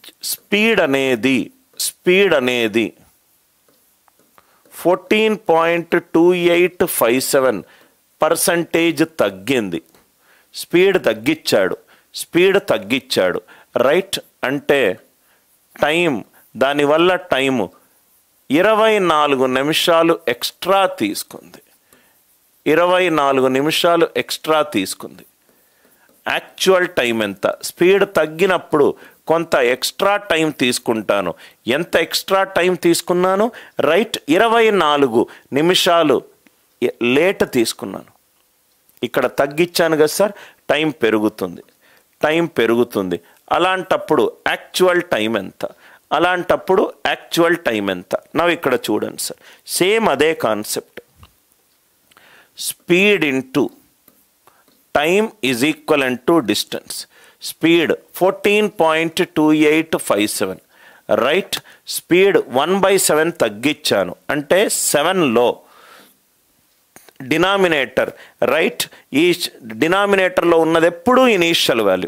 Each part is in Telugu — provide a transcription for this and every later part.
స్పీడ్ అనేది స్పీడ్ అనేది fourteen point two eight five seven percentage తగ్గింది స్పీడ్ తగ్గించాడు స్పీడ్ తగ్గించాడు రైట్ అంటే టైం దానివల్ల టైము ఇరవై నాలుగు నిమిషాలు ఎక్స్ట్రా తీసుకుంది ఇరవై నాలుగు నిమిషాలు ఎక్స్ట్రా తీసుకుంది యాక్చువల్ టైం ఎంత స్పీడ్ తగ్గినప్పుడు కొంత ఎక్స్ట్రా టైం తీసుకుంటాను ఎంత ఎక్స్ట్రా టైం తీసుకున్నాను రైట్ ఇరవై నాలుగు నిమిషాలు ఎ- లేట్ తీసుకున్నాను ఇక్కడ తగ్గించాను కదా సార్ టైం పెరుగుతుంది టైం పెరుగుతుంది అలాంటప్పుడు యాక్చువల్ టైం ఎంత అలాంటప్పుడు యాక్చువల్ టైం ఎంత నా ఇక్కడ చూడండి సార్ సేమ్ అదే concept speed into time is equal to distance speed fourteen point two eight five seven right speed one by seven తగ్గించాను అంటే సెవెన్లో డినామినేటర్ రైట్ ఈ డినామినేటర్లో ఉన్నది ఎప్పుడూ ఇనీషియల్ వాల్యూ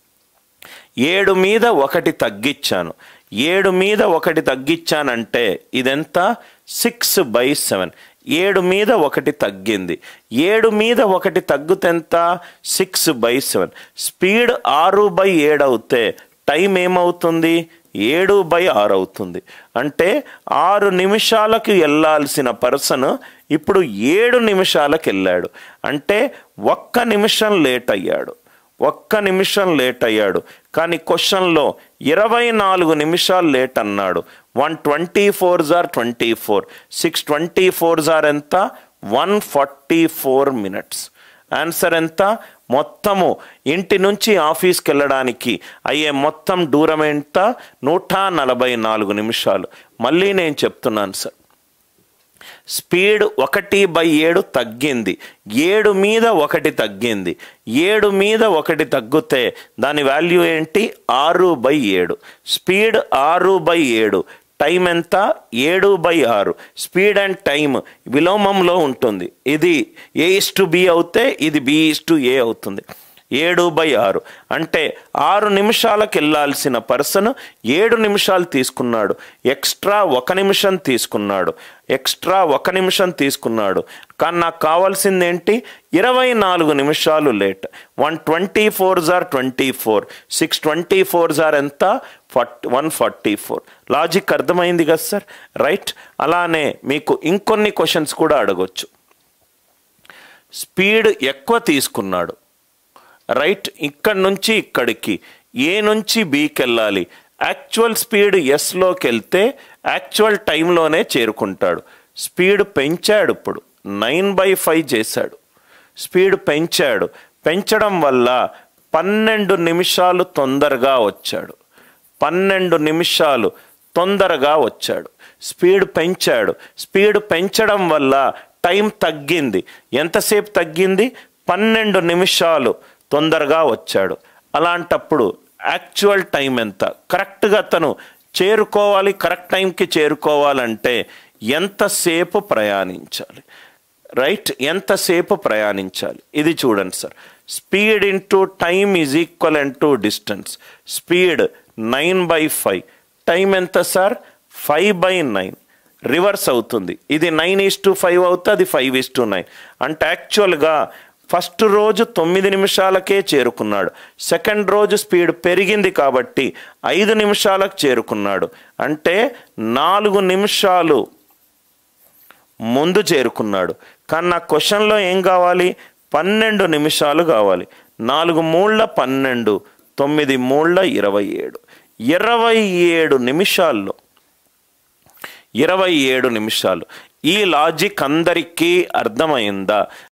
ఏడు మీద ఒకటి తగ్గించాను ఏడు మీద ఒకటి తగ్గించానంటే ఇదెంత సిక్స్ బై సెవెన్ ఏడు మీద ఒకటి తగ్గింది ఏడు మీద ఒకటి తగ్గుతెంత సిక్స్ బై సెవెన్ స్పీడ్ ఆరు బై ఏడు అవుతే టైం ఏమవుతుంది ఏడు బై ఆరు అవుతుంది అంటే ఆరు నిమిషాలకు వెళ్ళాల్సిన పర్సన్ ఇప్పుడు ఏడు నిమిషాలకు వెళ్ళాడు అంటే ఒక్క నిమిషం లేట్ అయ్యాడు ఒక్క నిమిషం లేట్ అయ్యాడు కానీ క్వశ్చన్లో ఇరవై నాలుగు నిమిషాలు లేట్ అన్నాడు వన్ ట్వంటీ ఫోర్ జార్ twenty four six twenty four జార్ ఎంత one forty four minutes answer ఎంత మొత్తము ఇంటి నుంచి ఆఫీస్కి వెళ్ళడానికి అయ్యే మొత్తం దూరం ఎంత నూట నలభై నాలుగు నిమిషాలు మళ్ళీ నేను చెప్తున్నాను సార్ స్పీడ్ ఒకటి బై ఏడు తగ్గింది ఏడు మీద ఒకటి తగ్గింది ఏడు మీద ఒకటి తగ్గితే దాని వాల్యూ ఏంటి ఆరు బై ఏడు స్పీడ్ ఆరు బై ఏడు టైం ఎంత ఏడు బై ఆరు స్పీడ్ అండ్ టైం విలోమంలో ఉంటుంది ఇది ఏ ఇస్ టు బి అవుతే ఇది బి ఇస్ టు ఏ అవుతుంది ఏడు బై ఆరు అంటే ఆరు నిమిషాలకు వెళ్ళాల్సిన పర్సన్ ఏడు నిమిషాలు తీసుకున్నాడు ఎక్స్ట్రా ఒక నిమిషం తీసుకున్నాడు ఎక్స్ట్రా ఒక నిమిషం తీసుకున్నాడు కానీ నాకు కావాల్సింది ఏంటి ఇరవై నాలుగు నిమిషాలు లేట్ వన్ ట్వంటీ ఫోర్ జార్ twenty four six twenty four జార్ ఎంత forty one forty four logic అర్థమైంది కదా సార్ రైట్ అలానే మీకు ఇంకొన్ని క్వశ్చన్స్ కూడా అడగొచ్చు స్పీడ్ ఎక్కువ తీసుకున్నాడు రైట్ ఇక్కడి నుంచి ఇక్కడికి ఏ నుంచి బీకి వెళ్ళాలి యాక్చువల్ స్పీడ్ ఎస్లోకి వెళ్తే యాక్చువల్ టైంలోనే చేరుకుంటాడు స్పీడ్ పెంచాడు ఇప్పుడు నైన్ బై ఫైవ్ చేశాడు స్పీడ్ పెంచాడు పెంచడం వల్ల పన్నెండు నిమిషాలు తొందరగా వచ్చాడు పన్నెండు నిమిషాలు తొందరగా వచ్చాడు స్పీడ్ పెంచాడు స్పీడ్ పెంచడం వల్ల టైం తగ్గింది ఎంతసేపు తగ్గింది పన్నెండు నిమిషాలు తొందరగా వచ్చాడు అలాంటప్పుడు యాక్చువల్ టైం ఎంత కరెక్ట్గా తను చేరుకోవాలి కరెక్ట్ టైంకి చేరుకోవాలంటే ఎంతసేపు ప్రయాణించాలి రైట్ ఎంతసేపు ప్రయాణించాలి ఇది చూడండి sir speed into time is equal to distance speed nine by five time ఎంత sir five by nine reverse అవుతుంది ఇది నైన్ ఈస్ టు ఫైవ్ అవుతుంది అది ఫైవ్ ఈస్ టు నైన్ అంటే యాక్చువల్గా ఫస్ట్ రోజు తొమ్మిది నిమిషాలకే చేరుకున్నాడు సెకండ్ రోజు స్పీడ్ పెరిగింది కాబట్టి ఐదు నిమిషాలకు చేరుకున్నాడు అంటే నాలుగు నిమిషాలు ముందు చేరుకున్నాడు కానీ నా క్వశ్చన్లో ఏం కావాలి పన్నెండు నిమిషాలు కావాలి నాలుగు మూళ్ళ పన్నెండు తొమ్మిది మూళ్ళ ఇరవై ఏడు ఇరవై ఏడు నిమిషాల్లో ఇరవై ఏడు నిమిషాలు ఈ లాజిక్ అందరికీ అర్థమైందా